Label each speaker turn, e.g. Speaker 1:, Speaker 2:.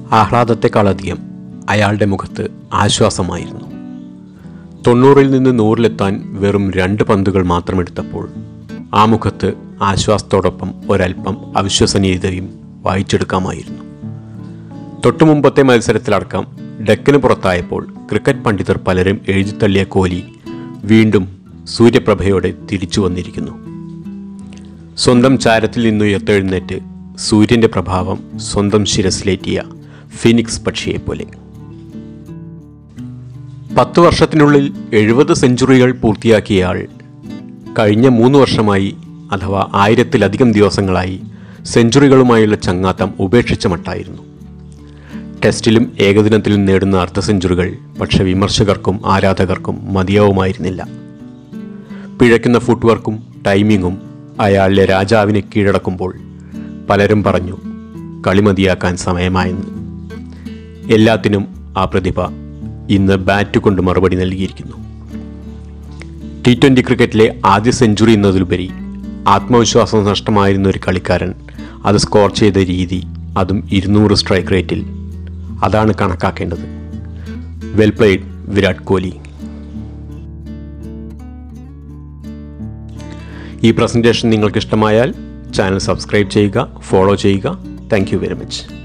Speaker 1: ആഹ്ലാദത്തെക്കാളധികം അയാളുടെ മുഖത്ത് ആശ്വാസമായിരുന്നു തൊണ്ണൂറിൽ നിന്ന് നൂറിലെത്താൻ വെറും രണ്ട് പന്തുകൾ മാത്രമെടുത്തപ്പോൾ ആ മുഖത്ത് ആശ്വാസത്തോടൊപ്പം ഒരൽപ്പം അവിശ്വസനീയതയും വായിച്ചെടുക്കാമായിരുന്നു തൊട്ടുമുമ്പത്തെ മത്സരത്തിലടക്കം ഡെക്കിന് പുറത്തായപ്പോൾ ക്രിക്കറ്റ് പണ്ഡിതർ പലരും എഴുതിത്തള്ളിയ കോഹ്ലി വീണ്ടും സൂര്യപ്രഭയോടെ തിരിച്ചു വന്നിരിക്കുന്നു സ്വന്തം ചാരത്തിൽ നിന്ന് ഉയർത്തെഴുന്നേറ്റ് സൂര്യൻ്റെ പ്രഭാവം സ്വന്തം ശിരസിലേറ്റിയ ഫിനിക്സ് പക്ഷിയെപ്പോലെ പത്ത് വർഷത്തിനുള്ളിൽ എഴുപത് സെഞ്ചുറികൾ പൂർത്തിയാക്കിയ ആൾ കഴിഞ്ഞ മൂന്ന് വർഷമായി അഥവാ ആയിരത്തിലധികം ദിവസങ്ങളായി സെഞ്ചുറികളുമായുള്ള ചങ്ങാത്തം ഉപേക്ഷിച്ച മട്ടായിരുന്നു ടെസ്റ്റിലും ഏകദിനത്തിലും നേടുന്ന അർദ്ധ സെഞ്ചുറികൾ പക്ഷെ വിമർശകർക്കും ആരാധകർക്കും മതിയാവുമായിരുന്നില്ല പിഴയ്ക്കുന്ന ഫുട്വർക്കും ടൈമിങ്ങും അയാളിലെ രാജാവിനെ കീഴടക്കുമ്പോൾ പലരും പറഞ്ഞു കളി മതിയാക്കാൻ സമയമായെന്ന് എല്ലാത്തിനും ആ പ്രതിഭ ഇന്ന് ബാറ്റ് കൊണ്ട് മറുപടി നൽകിയിരിക്കുന്നു ടി ട്വൻ്റി ക്രിക്കറ്റിലെ ആദ്യ സെഞ്ചുറി എന്നതിലുപരി ആത്മവിശ്വാസം നഷ്ടമായിരുന്ന ഒരു കളിക്കാരൻ അത് സ്കോർ ചെയ്ത രീതി അതും ഇരുന്നൂറ് സ്ട്രൈക്ക് റേറ്റിൽ അതാണ് കണക്കാക്കേണ്ടത് വെൽ പ്ലേഡ് വിരാട് കോഹ്ലി ഈ പ്രസൻറ്റേഷൻ നിങ്ങൾക്ക് ഇഷ്ടമായാൽ ചാനൽ സബ്സ്ക്രൈബ് ചെയ്യുക ഫോളോ ചെയ്യുക താങ്ക് യു വെരി മച്ച്